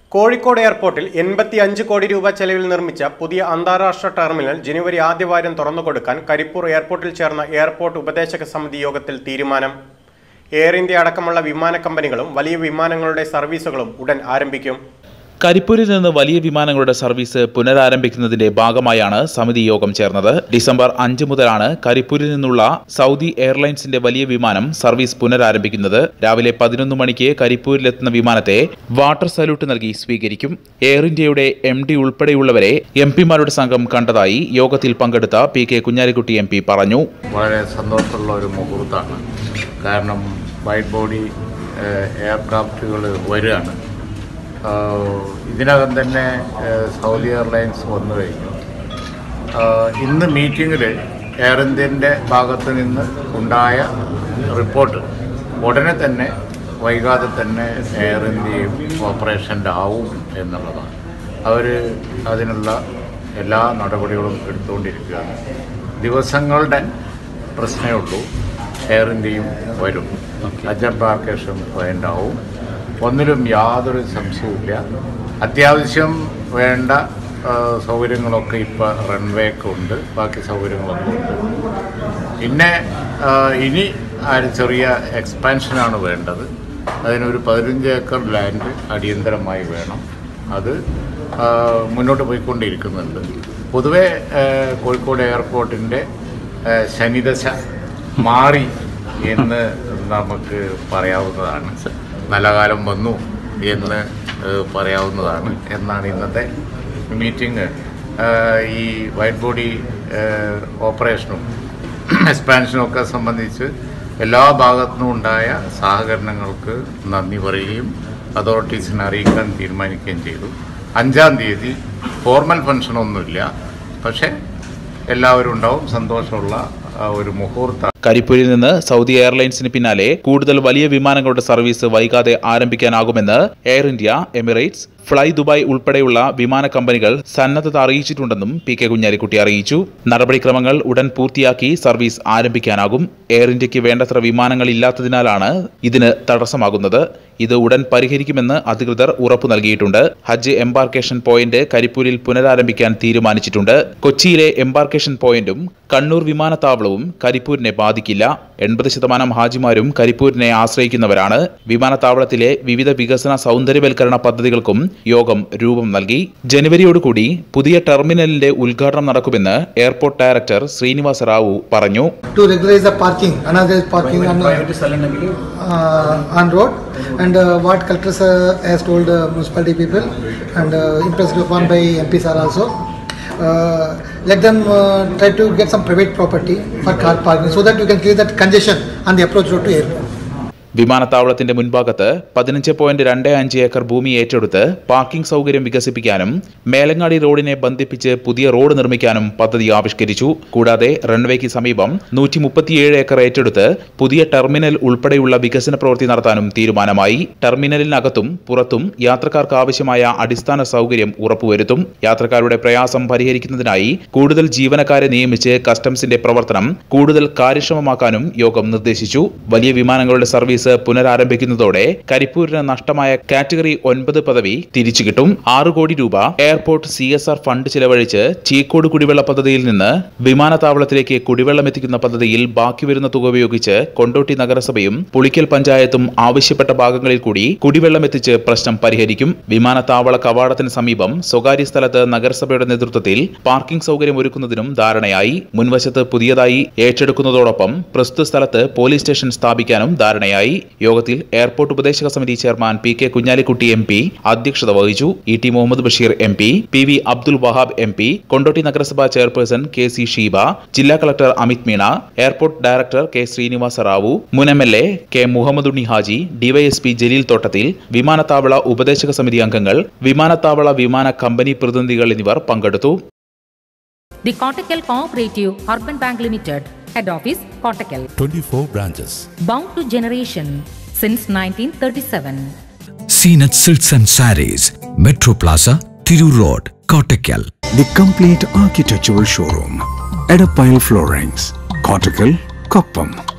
കോഴിക്കോട് എയർപോർട്ടിൽ എൺപത്തി അഞ്ച് കോടി രൂപ ചെലവിൽ നിർമ്മിച്ച പുതിയ അന്താരാഷ്ട്ര ടെർമിനൽ ജനുവരി ആദ്യവാരം തുറന്നുകൊടുക്കാൻ കരിപ്പൂർ എയർപോർട്ടിൽ ചേർന്ന എയർപോർട്ട് ഉപദേശക സമിതി യോഗത്തിൽ തീരുമാനം എയർ ഇന്ത്യ അടക്കമുള്ള വിമാന കമ്പനികളും വലിയ വിമാനങ്ങളുടെ സർവീസുകളും ഉടൻ ആരംഭിക്കും കരിപ്പൂരിൽ നിന്ന് വലിയ വിമാനങ്ങളുടെ സർവീസ് പുനരാരംഭിക്കുന്നതിന്റെ ഭാഗമായാണ് സമിതി യോഗം ചേർന്നത് ഡിസംബർ അഞ്ച് മുതലാണ് കരിപ്പൂരിൽ നിന്നുള്ള സൗദി എയർലൈൻസിന്റെ വലിയ വിമാനം സർവീസ് പുനരാരംഭിക്കുന്നത് രാവിലെ പതിനൊന്ന് മണിക്ക് കരിപ്പൂരിലെത്തുന്ന വിമാനത്തെ വാട്ടർ സല്യൂട്ട് നൽകി സ്വീകരിക്കും എയർ ഇന്ത്യയുടെ എം ഡി ഉൾപ്പെടെയുള്ളവരെ എം പിമാരുടെ സംഘം കണ്ടതായി യോഗത്തിൽ പങ്കെടുത്ത P K Kunhalikutty M P പറഞ്ഞു വളരെ സന്തോഷമുള്ള ഒരു മുഹൂർത്തമാണ് കാരണം വൈറ്റ് ബോഡി എയർക്രാഫ്റ്റുകൾ വരികയാണ് ആഹ് ഇതിനകം തന്നെ ആഹ് സൗദി എയർലൈൻസ് വന്നു കഴിഞ്ഞു ആഹ് ഇന്ന് മീറ്റിങ്ങിൽ എയർ ഇന്ത്യൻ്റെ ഭാഗത്ത് നിന്ന് ഉണ്ടായ റിപ്പോർട്ട് ഉടനെ തന്നെ വൈകാതെ തന്നെ എയർ ഇന്ത്യയും ഓപ്പറേഷൻ്റെ ആവും എന്നുള്ളതാണ് അവർ അതിനുള്ള എല്ലാ നടപടികളും എടുത്തുകൊണ്ടിരിക്കുകയാണ് ദിവസങ്ങളുടെ പ്രശ്നമേ ഉള്ളൂ എയർ ഇന്ത്യയും വരും അജംബാർക്കേഷൻ പോയിൻ്റ് ആവും ഒന്നിലും യാതൊരു സംശയവുമില്ല അത്യാവശ്യം വേണ്ട ആ, സൗകര്യങ്ങളൊക്കെ ഇപ്പോൾ റൺവേക്ക് ഉണ്ട് ബാക്കി സൗകര്യങ്ങളൊക്കെ ഉണ്ട് പിന്നെ ആ, ഇനി ആ ഒരു ചെറിയ എക്സ്പാൻഷനാണ് വേണ്ടത് അതിനൊരു പതിനഞ്ച് ഏക്കർ ലാൻഡ് അടിയന്തരമായി വേണം അത് ആ, മുന്നോട്ട് പോയിക്കൊണ്ടിരിക്കുന്നുണ്ട് പൊതുവെ ആ, കോഴിക്കോട് എയർപോർട്ടിൻ്റെ ആ, ശനിദശ മാറി എന്ന് നമുക്ക് പറയാവുന്നതാണ് നല്ല കാലം വന്നു എന്ന് ഏഹ്, പറയാവുന്നതാണ് എന്നാണ് ഇന്നത്തെ മീറ്റിംഗ് ഏഹ്, ഈ വൈറ്റ് ബോഡി ഏഹ്, ഓപ്പറേഷനും എക്സ്പാൻഷനും ഒക്കെ സംബന്ധിച്ച് എല്ലാ ഭാഗത്തുനിന്നും ഉണ്ടായ സഹകരണങ്ങൾക്ക് നന്ദി പറയുകയും അതോറിറ്റീസിനെ അറിയിക്കാൻ തീരുമാനിക്കുകയും ചെയ്തു അഞ്ചാം തീയതി ഫോർമൽ ഫംഗ്ഷനൊന്നുമില്ല പക്ഷേ എല്ലാവരും ഉണ്ടാവും സന്തോഷമുള്ള ആ, ഒരു മുഹൂർത്തം കരിപ്പൂരിൽ നിന്ന് സൗദി എയർലൈൻസിന് പിന്നാലെ കൂടുതൽ വലിയ വിമാനങ്ങളുടെ സർവീസ് വൈകാതെ ആരംഭിക്കാനാകുമെന്ന് Air India Emirates Fly Dubai ഉൾപ്പെടെയുള്ള വിമാന കമ്പനികൾ സന്നദ്ധത അറിയിച്ചിട്ടുണ്ടെന്നും പി കെ കുഞ്ഞാലിക്കുട്ടി അറിയിച്ചു നടപടിക്രമങ്ങൾ ഉടൻ പൂർത്തിയാക്കി സർവീസ് ആരംഭിക്കാനാകും എയർ ഇന്ത്യക്ക് വേണ്ടത്ര വിമാനങ്ങൾ ഇല്ലാത്തതിനാലാണ് ഇതിന് തടസ്സമാകുന്നത് ഇത് ഉടൻ പരിഹരിക്കുമെന്ന് അധികൃതർ ഉറപ്പു നൽകിയിട്ടുണ്ട് ഹജ്ജ് എംബാർക്കേഷൻ പോയിന്റ് കരിപ്പൂരിൽ പുനരാരംഭിക്കാൻ തീരുമാനിച്ചിട്ടുണ്ട് കൊച്ചിയിലെ എംബാർക്കേഷൻ പോയിന്റും കണ്ണൂർ വിമാനത്താവളവും കരിപ്പൂരിനെ ബാധിക്കില്ല എൺപത് ശതമാനം ഹാജിമാരും കരിപ്പൂരിനെ ആശ്രയിക്കുന്നവരാണ് വിമാനത്താവളത്തിലെ വിവിധ വികസന സൗന്ദര്യവൽക്കരണ പദ്ധതികൾക്കും യോഗം രൂപം നൽകി ജനുവരിയോടുകൂടി പുതിയ ടെർമിനലിന്റെ ഉദ്ഘാടനം നടക്കുമെന്ന് എയർപോർട്ട് ഡയറക്ടർ ശ്രീനിവാസ റാവു പറഞ്ഞു to regularize the parking, another parking on, uh, on road. And uh, what collector sir has told uh, municipality people and uh, impressed upon by MPs are also. Uh, let them uh, try to get some private property for car parking so that you can clear that congestion on the approach road to airport. വിമാനത്താവളത്തിന്റെ മുൻഭാഗത്ത് പതിനഞ്ച് point രണ്ട് അഞ്ച് acre ഭൂമി ഏറ്റെടുത്ത് parking സൗകര്യം വികസിപ്പിക്കാനും മേലങ്ങാടി റോഡിനെ ബന്ധിപ്പിച്ച് പുതിയ റോഡ് നിർമ്മിക്കാനും പദ്ധതി ആവിഷ്കരിച്ചു കൂടാതെ റൺവേക്ക് സമീപം നൂറ്റി മുപ്പത്തിയേഴ് ഏക്കർ ഏറ്റെടുത്ത് പുതിയ ടെർമിനൽ ഉൾപ്പെടെയുള്ള വികസന പ്രവൃത്തി നടത്താനും തീരുമാനമായി ടെർമിനലിനകത്തും പുറത്തും യാത്രക്കാർക്ക് ആവശ്യമായ അടിസ്ഥാന സൗകര്യം ഉറപ്പുവരുത്തും യാത്രക്കാരുടെ പ്രയാസം പരിഹരിക്കുന്നതിനായി കൂടുതൽ ജീവനക്കാരെ നിയമിച്ച് കസ്റ്റംസിന്റെ പ്രവർത്തനം കൂടുതൽ കാര്യക്ഷമമാക്കാനും യോഗം നിർദ്ദേശിച്ചു വലിയ വിമാനങ്ങളുടെ സർവീസ് പുനരാരംഭിക്കുന്നതോടെ കരിപ്പൂരിന് നഷ്ടമായ കാറ്റഗറി ഒൻപത് പദവി തിരിച്ചു കിട്ടും ആറ് കോടി രൂപ airport C S R fund ചിലവഴിച്ച് ചീക്കോട് കുടിവെള്ള പദ്ധതിയിൽ നിന്ന് വിമാനത്താവളത്തിലേക്ക് കുടിവെള്ളം എത്തിക്കുന്ന പദ്ധതിയിൽ ബാക്കി വരുന്ന തുക ഉപയോഗിച്ച് കൊണ്ടോട്ടി നഗരസഭയും പുളിക്കൽ പഞ്ചായത്തും ആവശ്യപ്പെട്ട ഭാഗങ്ങളിൽ കൂടി കുടിവെള്ളം എത്തിച്ച് പ്രശ്നം പരിഹരിക്കും വിമാനത്താവള കവാടത്തിന് സമീപം സ്വകാര്യ സ്ഥലത്ത് നഗരസഭയുടെ നേതൃത്വത്തിൽ പാർക്കിംഗ് സൗകര്യം ഒരുക്കുന്നതിനും ധാരണയായി മുൻവശത്ത് പുതിയതായി ഏറ്റെടുക്കുന്നതോടൊപ്പം പ്രസ്തുത സ്ഥലത്ത് പോലീസ് സ്റ്റേഷൻ സ്ഥാപിക്കാനും ധാരണയായി യോഗത്തിൽ എയർപോർട്ട് ഉപദേശക സമിതി chairman P K Kunhalikutty M P അധ്യക്ഷത വഹിച്ചു E T Muhammad Basheer M P P V Abdul Wahab M P Kondotty നഗരസഭാ ചെയർപേഴ്സൺ കെ സി ഷീബ ജില്ലാ collector Amit Meena airport director K Srinivasa Rao മുൻ M L A K Muhammad Unni Haji DYSP Jaleel Thottathil വിമാനത്താവള ഉപദേശക സമിതി അംഗങ്ങൾ വിമാനത്താവള വിമാന കമ്പനി പ്രതിനിധികൾ എന്നിവർ പങ്കെടുത്തു The Kottakkal Cooperative Urban Bank Limited, Head Office, Kottakkal. 24 branches. Bound to generation since 1937. Seenat Silks and Saris, Metro Plaza, Thiru Road, Kottakkal. The complete architectural showroom. Edapile Floorings. Cortical, Koppam.